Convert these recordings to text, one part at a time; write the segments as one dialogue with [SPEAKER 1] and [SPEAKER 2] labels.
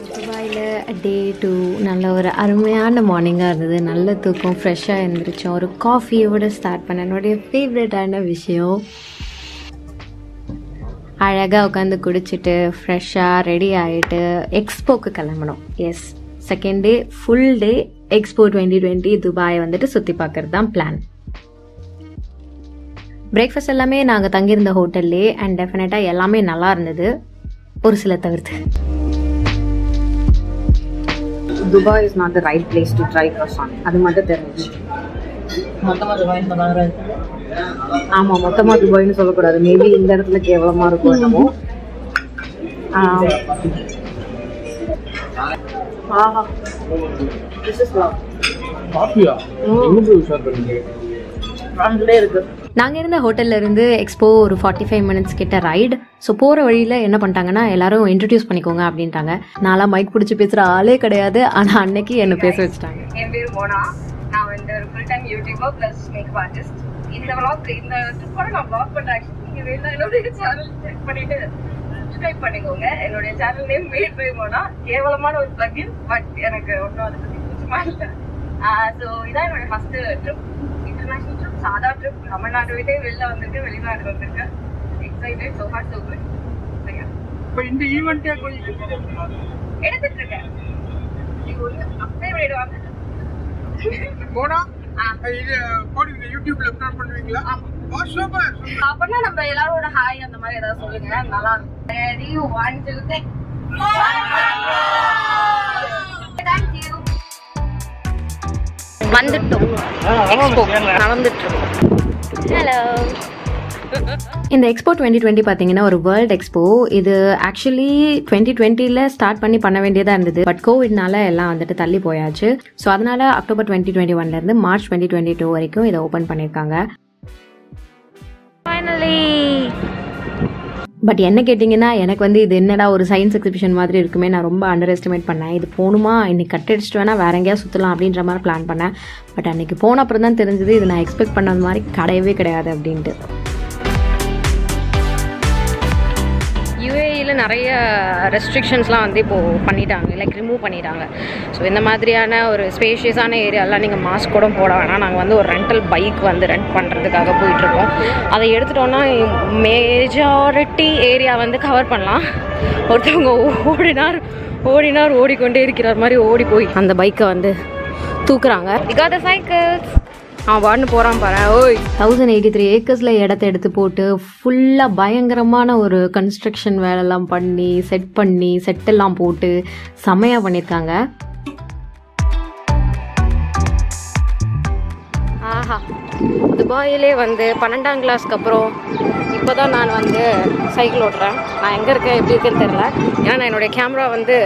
[SPEAKER 1] துபாயில் டே டூ நல்ல ஒரு அருமையான மார்னிங்காக இருந்தது நல்ல தூக்கம் ஃப்ரெஷ்ஷாக இருந்துருச்சோம் ஒரு காஃபியோட ஸ்டார்ட் பண்ண என்னுடைய ஃபேவரட்டான விஷயம் அழகாக உட்காந்து குடிச்சிட்டு ஃப்ரெஷ்ஷாக ரெடி ஆகிட்டு எக்ஸ்போக்கு கிளம்பணும் yes second day full day expo twenty twenty துபாயை வந்துட்டு சுற்றி பார்க்கறது தான் பிளான் பிரேக்ஃபாஸ்ட் எல்லாமே நாங்கள் தங்கியிருந்த ஹோட்டல்லே அண்ட் டெஃபினட்டாக எல்லாமே நல்லா இருந்தது ஒரு சில தவிர்த்து
[SPEAKER 2] Dubai is not the right place to try croissant அது மட்டும் தெரிஞ்சிச்சு ஆமாம் மொத்தமாக துபாய்னு சொல்லக்கூடாது மேபி இந்த இடத்துல கேவலமாக இருக்கும் என்னமோ ஆஹ். ஆஹா திஸ் இஸ் லவ்
[SPEAKER 3] காஃபியா எங்க போய் உஷார் பண்ணீங்க
[SPEAKER 2] ஃப்ரண்ட்லேயே இருக்கு
[SPEAKER 1] நாங்கள் இருந்த ஹோட்டல்ல இருந்து எக்ஸ்போ ஒரு ஃபார்ட்டி ஃபைவ் மினிட்ஸ் கிட்ட ரைடு ஸோ போகிற வழியில் என்ன பண்ணிட்டாங்கன்னா எல்லாரும் இன்ட்ரடியூஸ் பண்ணிக்கோங்க அப்படின்ட்டாங்க நான்லாம் மைக் பிடிச்சி பேசுகிற ஆளே கிடையாது ஆனால் அன்னைக்கு என்னை பேச வச்சுட்டாங்க
[SPEAKER 4] என் பேர் மோனா நான் வந்து ஒரு full time YouTuber plus makeup artist இந்த vlog இந்த ட்ரிப்போட நான் vlog பண்றேன் ஆக்சுவலி நீங்க வேணா என்னுடைய சேனல் செக் பண்ணிட்டு சப்ஸ்கிரைப் பண்ணிக்கோங்க என்னுடைய channel name made by Mona கேவலமான ஒரு பிளகின் பட் எனக்கு ஒன்றும் அதை பத்தி பிடிச்சமா இல்லை ஸோ இதான் என்னோட ஃபர்ஸ்ட் ட்ரிப் இன்டர்நேஷனல் ட்ரிப் சாதா ட்ரிப் தமிழ்நாடு விட்டே வெளில வந்திருக்கு வெளிநாடு வந்திருக்கேன் excited so far so good
[SPEAKER 3] இப்போ இந்த ஈவெண்ட்டே கொஞ்சம்
[SPEAKER 4] எடுத்துட்டு இருக்கேன் இது ஒன்று அப்படியே விடுவாங்க
[SPEAKER 3] போனா
[SPEAKER 4] ஆ
[SPEAKER 3] இது போடுவீங்க யூடியூப்ல அப்லோட் பண்ணுவீங்களா ஓ சூப்பர்
[SPEAKER 4] அப்படின்னா நம்ம எல்லாரோட ஹாய் அந்த மாதிரி ஏதாவது சொல்லுங்க நல்லா இருக்கும் ready one two three thank you
[SPEAKER 1] வந்துட்டோம் எக்ஸ்போ நடந்துட்டு ஹலோ இந்த எக்ஸ்போ டுவெண்ட்டி டுவெண்ட்டி பார்த்தீங்கன்னா ஒரு வேர்ல்ட் எக்ஸ்போ இது ஆக்சுவலி டுவெண்ட்டி டுவெண்ட்டியில் ஸ்டார்ட் பண்ணி பண்ண வேண்டியதாக இருந்தது பட் கோவிட்னால எல்லாம் வந்துட்டு தள்ளி போயாச்சு ஸோ அதனால அக்டோபர் டுவெண்ட்டி டுவெண்ட்டி ஒன்லேருந்து மார்ச் டுவெண்ட்டி டுவெண்ட்டி டூ வரைக்கும் இதை ஓப்பன் பண்ணியிருக்காங்க பட் என்ன கேட்டிங்கன்னா எனக்கு வந்து இது என்னடா ஒரு சயின்ஸ் எக்ஸிபிஷன் மாதிரி இருக்குமே நான் ரொம்ப அண்டர் எஸ்டிமேட் பண்ணேன் இது போகணுமா இன்னைக்கு கட் அடிச்சிட்டு வேணா வேற எங்கேயாவது சுற்றலாம் அப்படின்ற மாதிரி பிளான் பண்ணேன் பட் அன்னைக்கு போன அப்புறம் தான் தெரிஞ்சது இது நான் எக்ஸ்பெக்ட் பண்ண மாதிரி கிடையவே கிடையாது அப்படின்ட்டு யூஏயில் நிறைய ரெஸ்ட்ரிக்ஷன்ஸ்லாம் வந்து இப்போது பண்ணிட்டாங்க லைக் ரிமூவ் பண்ணிட்டாங்க ஸோ இந்த மாதிரியான ஒரு ஸ்பேஷியஸான ஏரியாலாம் நீங்கள் மாஸ்க் கூட போட வேணாம் நாங்கள் வந்து ஒரு ரெண்டல் பைக் வந்து ரெண்ட் பண்ணுறதுக்காக போயிட்டுருக்கோம் அதை எடுத்துட்டோன்னா மேஜாரிட்டி ஏரியா வந்து கவர் பண்ணலாம் ஒருத்தவங்க ஓடினார் ஓடினார் ஓடிக்கொண்டே இருக்கிறார் மாதிரி ஓடி போய் அந்த பைக்கை வந்து தூக்குறாங்க த சைக்கிள்ஸ் அவன் வான்னு போகிறான் பாரு ஓய் தௌசண்ட் எயிட்டி த்ரீ ஏக்கர்ஸில் இடத்த எடுத்து போட்டு ஃபுல்லாக பயங்கரமான ஒரு கன்ஸ்ட்ரக்ஷன் வேலைலாம் பண்ணி செட் பண்ணி செட்டெல்லாம் போட்டு செமையாக பண்ணியிருக்காங்க ஆஹா துபாயிலே வந்து பன்னெண்டாம் கிளாஸ்க்கு அப்புறம் இப்போ தான் நான் வந்து சைக்கிள் ஓட்டுறேன் நான் எங்கே இருக்கேன் எப்படி இருக்கேன்னு தெரில ஏன்னா நான் என்னுடைய கேமரா வந்து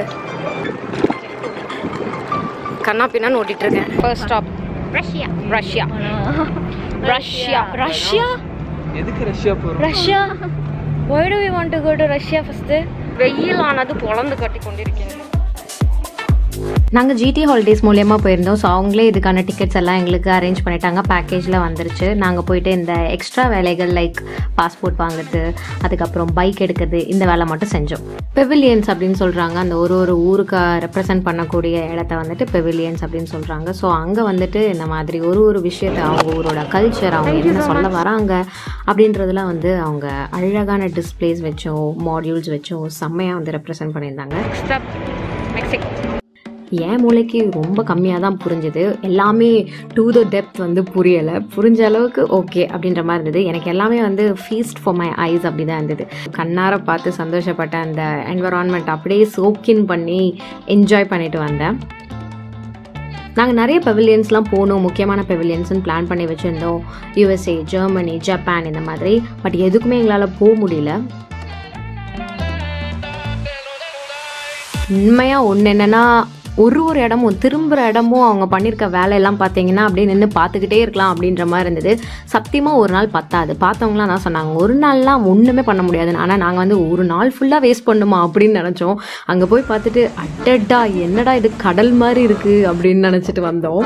[SPEAKER 1] கண்ணா பின்னான்னு ஓட்டிகிட்டு இருக்கேன் first stop Russia Russia Russia Russia
[SPEAKER 3] எதுக்கு ரஷ்யா போறோம்
[SPEAKER 1] Russia why do we want to go to Russia first வெயில் ஆனது பொழந்து கட்டி கொண்டிருக்கிறது நாங்கள் ஜிடி ஹாலிடேஸ் மூலியமாக போயிருந்தோம் ஸோ அவங்களே இதுக்கான டிக்கெட்ஸ் எல்லாம் எங்களுக்கு அரேஞ்ச் பண்ணிட்டாங்க பேக்கேஜில் வந்துருச்சு நாங்கள் போயிட்டு இந்த எக்ஸ்ட்ரா வேலைகள் லைக் பாஸ்போர்ட் வாங்குறது அதுக்கப்புறம் பைக் எடுக்கிறது இந்த வேலை மட்டும் செஞ்சோம் பெவிலியன்ஸ் அப்படின்னு சொல்கிறாங்க அந்த ஒரு ஒரு ஊருக்கு ரெப்ரசன்ட் பண்ணக்கூடிய இடத்த வந்துட்டு பெவிலியன்ஸ் அப்படின்னு சொல்கிறாங்க ஸோ அங்கே வந்துட்டு இந்த மாதிரி ஒரு ஒரு விஷயத்தை அவங்க ஊரோட கல்ச்சர் அவங்க என்ன சொல்ல வராங்க அப்படின்றதுலாம் வந்து அவங்க அழகான டிஸ்பிளேஸ் வச்சோம் மாடியூல்ஸ் வச்சோம் செம்மையாக வந்து ரெப்ரசன்ட் பண்ணியிருந்தாங்க மெக்சிகோ என் மூளைக்கு ரொம்ப கம்மியாக தான் புரிஞ்சுது எல்லாமே டு த டெப்த் வந்து புரியலை புரிஞ்ச அளவுக்கு ஓகே அப்படின்ற மாதிரி இருந்தது எனக்கு எல்லாமே வந்து ஃபீஸ்ட் ஃபார் மை ஐஸ் அப்படி தான் இருந்தது கண்ணார பார்த்து சந்தோஷப்பட்ட அந்த என்வரான்மெண்ட் அப்படியே சோக்கின் பண்ணி என்ஜாய் பண்ணிட்டு வந்தேன் நாங்கள் நிறைய பெவிலியன்ஸ்லாம் போகணும் முக்கியமான பெவிலியன்ஸ்னு பிளான் பண்ணி வச்சுருந்தோம் யூஎஸ்ஏ ஜெர்மனி ஜப்பான் இந்த மாதிரி பட் எதுக்குமே எங்களால் போக முடியல உண்மையாக ஒன்று என்னென்னா ஒரு ஒரு இடமும் திரும்புகிற இடமும் அவங்க பண்ணியிருக்க வேலையெல்லாம் பார்த்தீங்கன்னா அப்படியே நின்று பார்த்துக்கிட்டே இருக்கலாம் அப்படின்ற மாதிரி இருந்தது சத்தியமாக ஒரு நாள் பத்தாது பார்த்தவங்களாம் தான் சொன்னாங்க ஒரு நாள்லாம் ஒன்றுமே பண்ண முடியாது ஆனால் நாங்கள் வந்து ஒரு நாள் ஃபுல்லாக வேஸ்ட் பண்ணுமா அப்படின்னு நினச்சோம் அங்கே போய் பார்த்துட்டு அடடா என்னடா இது கடல் மாதிரி இருக்குது அப்படின்னு நினச்சிட்டு வந்தோம்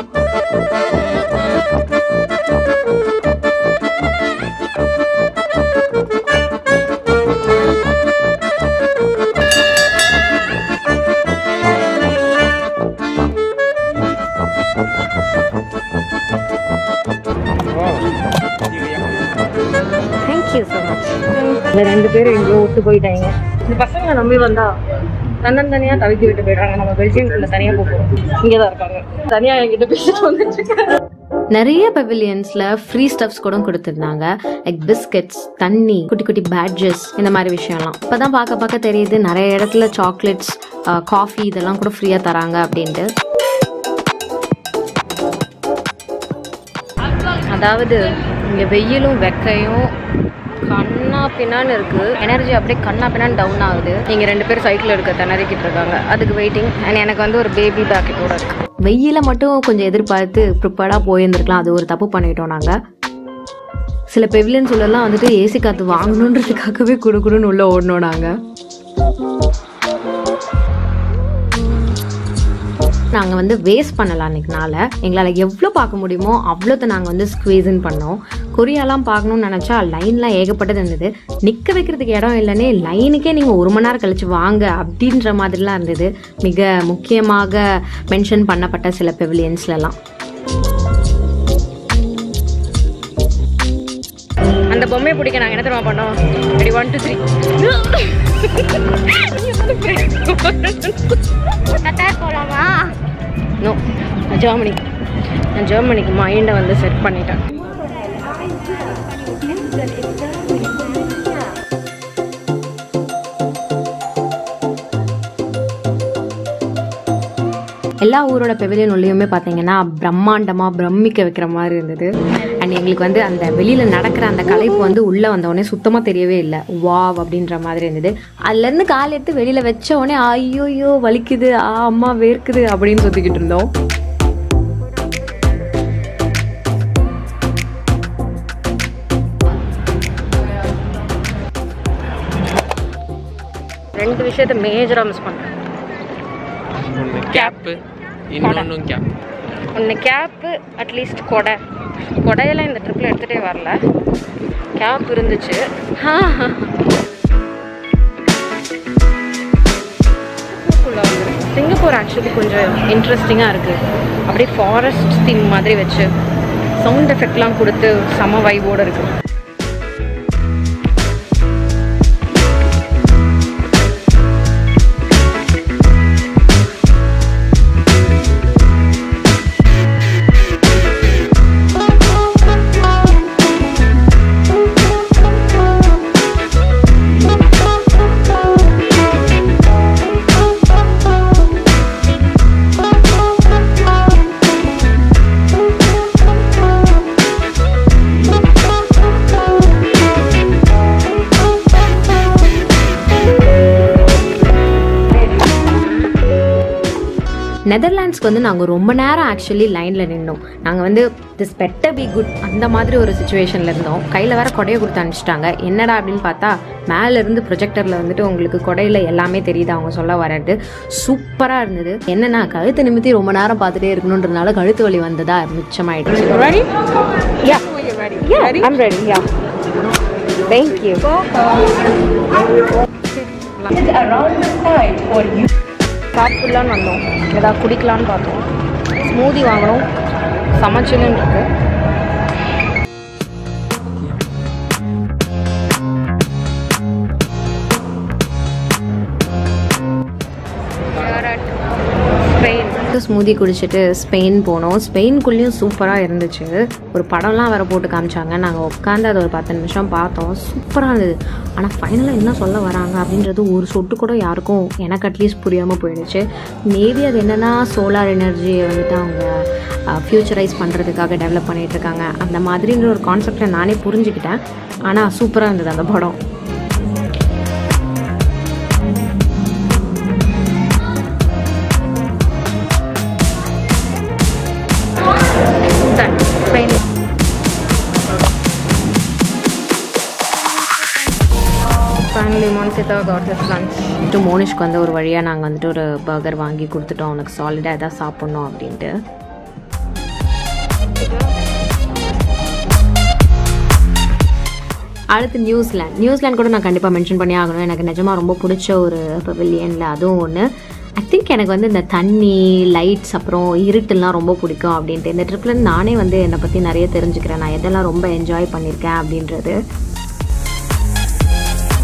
[SPEAKER 1] இந்த ரெண்டு பேரும் எங்கேயோ விட்டு போயிட்டாங்க இந்த பசங்களை நம்பி வந்தா தன்னந்தனியா தவிக்க விட்டு போயிடுறாங்க நம்ம பெல்ஜியம்குள்ள தனியா போகிறோம் இங்கே தான் இருக்காங்க தனியா என்கிட்ட பேசிட்டு வந்துட்டு இருக்காங்க
[SPEAKER 2] நிறைய பெவிலியன்ஸ்ல ஃப்ரீ ஸ்டப்ஸ் கூட கொடுத்துருந்தாங்க லைக் பிஸ்கெட்ஸ் தண்ணி குட்டி குட்டி பேட்ஜஸ் இந்த மாதிரி விஷயம்லாம் இப்பதான் பார்க்க பார்க்க தெரியுது நிறைய இடத்துல சாக்லேட்ஸ் காஃபி இதெல்லாம் கூட ஃப்ரீயா தராங்க அப்படின்ட்டு
[SPEAKER 1] அதாவது இங்க வெயிலும் வெக்கையும் கண்ணா பின்னான்னு இருக்கு எனர்ஜி அப்படியே கண்ணா பின்னான்னு டவுன் ஆகுது நீங்க ரெண்டு பேரும் சைக்கிள் எடுக்க திணறிக்கிட்டு இருக்காங்க அதுக்கு வெயிட்டிங் அண்ட் எனக்கு வந்து ஒரு பேபி பேக்கெட் கூட இருக்கு
[SPEAKER 2] வெயில மட்டும் கொஞ்சம் எதிர்பார்த்து ப்ரிப்பேர்டாக போயிருந்துருக்கலாம் அது ஒரு தப்பு பண்ணிட்டோம் நாங்கள் சில பெவிலியன்ஸ் உள்ளலாம் வந்துட்டு ஏசி காற்று வாங்கணுன்றதுக்காகவே குடு குடுன்னு உள்ள ஓடணும் நாங்கள் நாங்கள் வந்து வேஸ்ட் பண்ணலாம் அன்றைக்கி நாளை எங்களால் எவ்வளோ பார்க்க முடியுமோ அவ்வளோத்த நாங்கள் வந்து ஸ்குவீசன் பண்ணோம் கொரியாலாம் பார்க்கணும்னு நினச்சா லைன்லாம் ஏகப்பட்டது இருந்தது நிற்க வைக்கிறதுக்கு இடம் இல்லைன்னே லைனுக்கே நீங்கள் ஒரு மணி நேரம் கழிச்சு வாங்க அப்படின்ற மாதிரிலாம் இருந்தது மிக முக்கியமாக மென்ஷன் பண்ணப்பட்ட சில பெவிலியன்ஸ்லலாம்
[SPEAKER 1] அந்த பொம்மையை பிடிக்க நாங்க என்ன தெரியுமா பண்ணோம் ரெடி ஒன் டூ த்ரீ போலாமா நோ ஜெர்மனி நான் ஜெர்மனிக்கு மைண்டை வந்து செட் பண்ணிட்டேன்
[SPEAKER 2] எல்லா ஊரோட பெவிலியன் உள்ளேயுமே பார்த்தீங்கன்னா பிரம்மாண்டமாக பிரமிக்க வைக்கிற மாதிரி இருந்தது அண்ட் எங்களுக்கு வந்து அந்த வெளியில் நடக்கிற அந்த கலைப்பு வந்து உள்ளே வந்தவொடனே சுத்தமாக தெரியவே இல்லை வாவ் அப்படின்ற மாதிரி இருந்தது அதுலேருந்து கால் எடுத்து வெளியில் வச்ச உடனே ஐயோயோ வலிக்குது ஆ அம்மா வேர்க்குது அப்படின்னு சுற்றிக்கிட்டு இருந்தோம்
[SPEAKER 1] ரெண்டு விஷயத்த மேஜராக மிஸ் பண்ணேன்
[SPEAKER 5] ஒன்று கேப்பு இன்னொன்றும் கேப்
[SPEAKER 1] ஒன்று கேப்பு அட்லீஸ்ட் கொடை கொடையெல்லாம் இந்த ட்ரிப்பில் எடுத்துகிட்டே வரல கேப் இருந்துச்சு சிங்கப்பூரில் வந்து சிங்கப்பூர் ஆக்சுவலி கொஞ்சம் இன்ட்ரெஸ்டிங்காக இருக்குது அப்படியே ஃபாரஸ்ட் தீம் மாதிரி வச்சு சவுண்ட் எஃபெக்ட்லாம் கொடுத்து செம வைவோடு இருக்குது
[SPEAKER 2] நெதர்லாண்ட்ஸ்க்கு வந்து நாங்கள் ரொம்ப நேரம் ஆக்சுவலி லைனில் நின்னோம் நாங்கள் வந்து திஸ் பெட்டர் பி குட் அந்த மாதிரி ஒரு சுச்சுவேஷனில் இருந்தோம் கையில் வேற கொடையை கொடுத்து அனுப்பிச்சிட்டாங்க என்னடா அப்படின்னு பார்த்தா மேலேருந்து ப்ரொஜெக்டரில் வந்துட்டு உங்களுக்கு கொடையில் எல்லாமே தெரியுது அவங்க சொல்ல வர்றது சூப்பராக இருந்தது என்னன்னா கழுத்து நிமித்தி ரொம்ப நேரம் பார்த்துட்டே இருக்கணுன்றதுனால கழுத்து வலி வந்ததா மிச்சமாயிடுச்சு
[SPEAKER 1] ready? Yeah. Yeah, I'm ready. Yeah. Thank you. சாப்பிடலான்னு வந்தோம் ஏதாவது குடிக்கலான்னு பார்த்தோம் ஸ்மூதி வாங்கினோம் சமைச்சுன்னு இருக்கு ஸ்பெயின்
[SPEAKER 2] ஸ்மூதி குடிச்சிட்டு ஸ்பெயின் போனோம் ஸ்பெயின்குள்ளேயும் சூப்பராக இருந்துச்சு ஒரு படம்லாம் வேற போட்டு காமிச்சாங்க நாங்கள் உட்காந்து அதை ஒரு பத்து நிமிஷம் பார்த்தோம் சூப்பராக இருந்தது ஆனால் ஃபைனலாக என்ன சொல்ல வராங்க அப்படின்றது ஒரு சொட்டு கூட யாருக்கும் எனக்கு அட்லீஸ்ட் புரியாமல் போயிடுச்சு மேபி அது என்னென்னா சோலார் எனர்ஜியை வந்துட்டு அவங்க ஃப்யூச்சரைஸ் பண்ணுறதுக்காக டெவலப் பண்ணிட்டு இருக்காங்க அந்த மாதிரின்ற ஒரு கான்செப்டை நானே புரிஞ்சுக்கிட்டேன் ஆனால் சூப்பராக இருந்தது அந்த படம்
[SPEAKER 1] Done. Spain. Finally, Monteta got his lunch.
[SPEAKER 2] வந்துட்டு மோனிஷ்க்கு வந்து ஒரு வழியாக நாங்கள் வந்துட்டு ஒரு பர்கர் வாங்கி கொடுத்துட்டோம் அவனுக்கு சாலிடாக எதாவது சாப்பிட்ணும் அப்படின்ட்டு அடுத்து நியூசிலாந்து நியூசிலாந்து கூட நான் கண்டிப்பாக மென்ஷன் பண்ணி ஆகணும் எனக்கு நிஜமாக ரொம்ப பிடிச்ச ஒரு பவிலியனில் அதுவும் ஒன்று ஐ திங்க் எனக்கு வந்து இந்த தண்ணி லைட்ஸ் அப்புறம் இருட்டுலாம் ரொம்ப பிடிக்கும் அப்படின்ட்டு இந்த ட்ரிப்பில் நானே வந்து என்னை பற்றி நிறைய தெரிஞ்சுக்கிறேன் நான் எதெல்லாம் ரொம்ப என்ஜாய் பண்ணியிருக்கேன் அப்படின்றது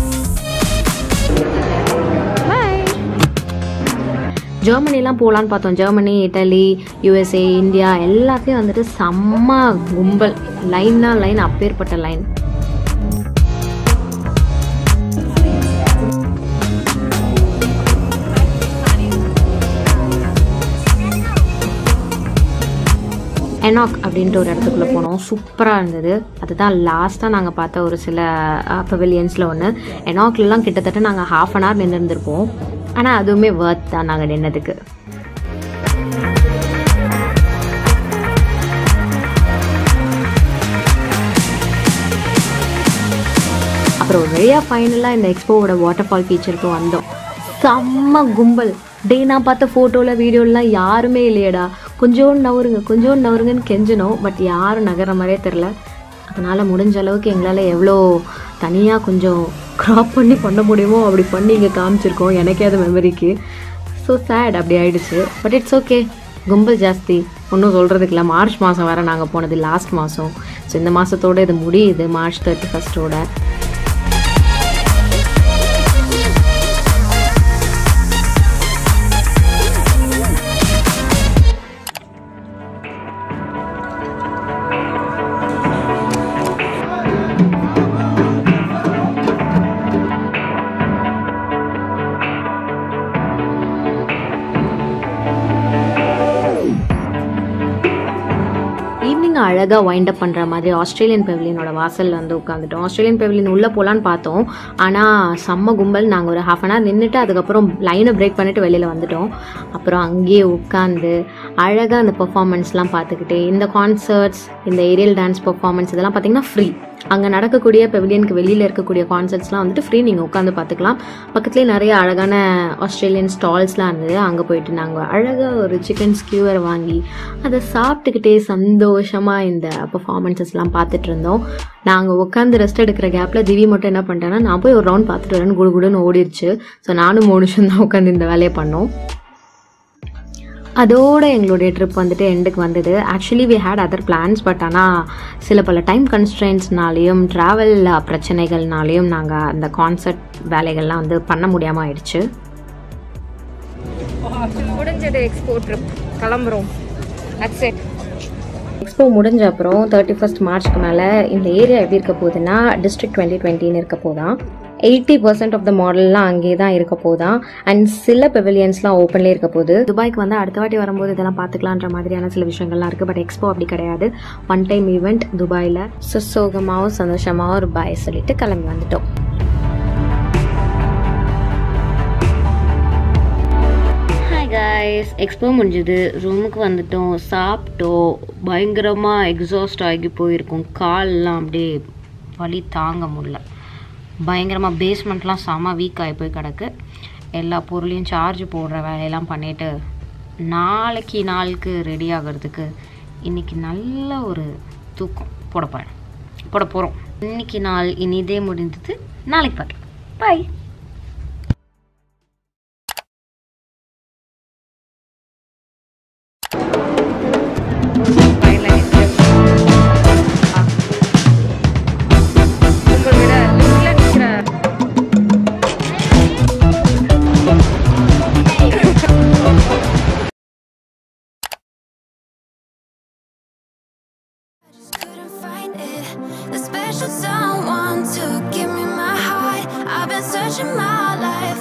[SPEAKER 2] ஜெர்மனிலாம் போகலான்னு பார்த்தோம் ஜெர்மனி இட்டலி யூஎஸ்ஏ இந்தியா எல்லாத்தையும் வந்துட்டு செம்ம கும்பல் லைன்னா லைன் அப்பேற்பட்ட லைன் எனாக் அப்படின்ட்டு ஒரு இடத்துக்குள்ளே போனோம் சூப்பராக இருந்தது அதுதான் லாஸ்ட்டாக நாங்கள் பார்த்த ஒரு சில பவிலியன்ஸில் ஒன்று எனாக்லலாம் கிட்டத்தட்ட நாங்கள் ஹாஃப் அன் ஹவர் நின்று இருந்திருப்போம் ஆனால் அதுவுமே ஒர்த் தான் நாங்கள் நின்னதுக்கு அப்புறம் ஒரு வழியாக ஃபைனலாக இந்த எக்ஸ்போவோட வாட்டர் ஃபால் ஃபீச்சருக்கு வந்தோம் செம்ம கும்பல் டே நான் பார்த்த ஃபோட்டோவில் வீடியோலாம் யாருமே இல்லையடா கொஞ்சோண்டு நவருங்க கொஞ்சோண்டு நவருங்கன்னு கெஞ்சினோம் பட் யாரும் நகர மாதிரியே தெரில அதனால் முடிஞ்ச அளவுக்கு எங்களால் எவ்வளோ தனியாக கொஞ்சம் க்ராப் பண்ணி பண்ண முடியுமோ அப்படி பண்ணி இங்கே காமிச்சிருக்கோம் எனக்கே அது மெமரிக்கு ஸோ சேட் அப்படி ஆயிடுச்சு பட் இட்ஸ் ஓகே கும்பல் ஜாஸ்தி ஒன்றும் சொல்கிறதுக்கு இல்லை மார்ச் மாதம் வேறு நாங்கள் போனது லாஸ்ட் மாதம் ஸோ இந்த மாதத்தோடு இது முடியுது மார்ச் தேர்ட்டி ஃபஸ்ட்டோட ஈவினிங் அழகாக வைண்ட் அப் பண்ணுற மாதிரி ஆஸ்திரேலியன் பெவிலியனோட வாசலில் வந்து உட்காந்துட்டோம் ஆஸ்திரேலியன் பெவிலியன் உள்ளே போகலான்னு பார்த்தோம் ஆனால் செம்ம கும்பல் நாங்கள் ஒரு ஹாஃப் அன் ஹவர் நின்றுட்டு அதுக்கப்புறம் லைனை பிரேக் பண்ணிட்டு வெளியில் வந்துட்டோம் அப்புறம் அங்கேயே உட்காந்து அழகாக அந்த பெர்ஃபார்மன்ஸ்லாம் பார்த்துக்கிட்டு இந்த கான்சர்ட்ஸ் இந்த ஏரியல் டான்ஸ் பெர்ஃபார்மன்ஸ் இதெல்லாம் பார்த்தீங்கன்னா ஃப்ரீ அங்கே நடக்கக்கூடிய பெவிலியனுக்கு வெளியில் இருக்கக்கூடிய கான்சர்ட்ஸ்லாம் வந்துட்டு ஃப்ரீ நீங்கள் உட்காந்து பார்த்துக்கலாம் பக்கத்துலேயே நிறைய அழகான ஆஸ்திரேலியன் ஸ்டால்ஸ்லாம் இருந்தது அங்கே போயிட்டு நாங்கள் அழகாக ஒரு சிக்கன் ஸ்கியூவர் வாங்கி அதை சாப்பிட்டுக்கிட்டே சந்தோஷமாக இந்த பர்ஃபார்மன்ஸஸ்லாம் பார்த்துட்டு இருந்தோம் நாங்கள் உட்காந்து ரெஸ்ட் எடுக்கிற கேப்பில் திவி மட்டும் என்ன பண்ணிட்டேன்னா நான் போய் ஒரு ரவுண்ட் பார்த்துட்டு வரேன்னு குடு குடுன்னு ஓடிடுச்சு ஸோ நானும் மூணு நிமிஷம் தான் உட்காந்து இந்த வேலையை பண்ணோம் அதோட எங்களுடைய ட்ரிப் வந்துட்டு எண்டுக்கு வந்தது actually we had other plans but ஆனால் சில பல டைம் கன்ஸ்ட்ரெயின்ஸ்னாலேயும் ட்ராவல் பிரச்சனைகள்னாலேயும் நாங்கள் அந்த கான்சர்ட் வேலைகள்லாம் வந்து பண்ண முடியாமல் ஆயிடுச்சு
[SPEAKER 1] முடிஞ்சது எக்ஸ்போ ட்ரிப் கிளம்புறோம் தட்ஸ் இட்
[SPEAKER 2] எக்ஸ்போ முடிஞ்ச அப்புறம் தேர்ட்டி ஃபஸ்ட் மார்ச்க்கு மேலே இந்த ஏரியா எப்படி இருக்க போகுதுன்னா டிஸ்ட்ரிக்ட் டுவெண்ட்டி டுவெண்ட்டின்னு இருக்க போதான் எயிட்டி பர்சன்ட் ஆஃப் த மாடல்லாம் அங்கேயே தான் இருக்க போதான் அண்ட் சில பெவிலியன்ஸ்லாம் ஓப்பன்லேயே இருக்க போகுது துபாய்க்கு வந்து அடுத்த வாட்டி வரும்போது இதெல்லாம் பார்த்துக்கலான்ற மாதிரியான சில விஷயங்கள்லாம் இருக்குது பட் எக்ஸ்போ அப்படி கிடையாது ஒன் டைம் ஈவெண்ட் துபாயில் சுசோகமாகவும் சந்தோஷமாகவும் ஒரு பாய் சொல்லிட்டு கிளம்பி வந்துட்டோம் ஹாய் காய்ஸ் எக்ஸ்போ முடிஞ்சது ரூமுக்கு வந்துட்டோம் சாப்பிட்டோம் பயங்கரமாக எக்ஸாஸ்ட் ஆகி போயிருக்கோம் கால்லாம் அப்படியே வலி தாங்க முடியல பயங்கரமாக பேஸ்மெண்ட்லாம் செம வீக் ஆகி போய் கிடக்கு எல்லா பொருளையும் சார்ஜ் போடுற வேலையெல்லாம் பண்ணிவிட்டு நாளைக்கு நாளுக்கு ரெடி ஆகிறதுக்கு இன்றைக்கி நல்ல ஒரு தூக்கம் போட போகிறேன் போட போகிறோம் இன்னைக்கு நாள் இனிதே முடிந்தது நாளைக்கு பார்க்கலாம் பாய்
[SPEAKER 1] உங்களை விட லிஃப்ட்ல நிக்கிற
[SPEAKER 6] just couldn't find it. The special someone to give me my heart. I've been searching my life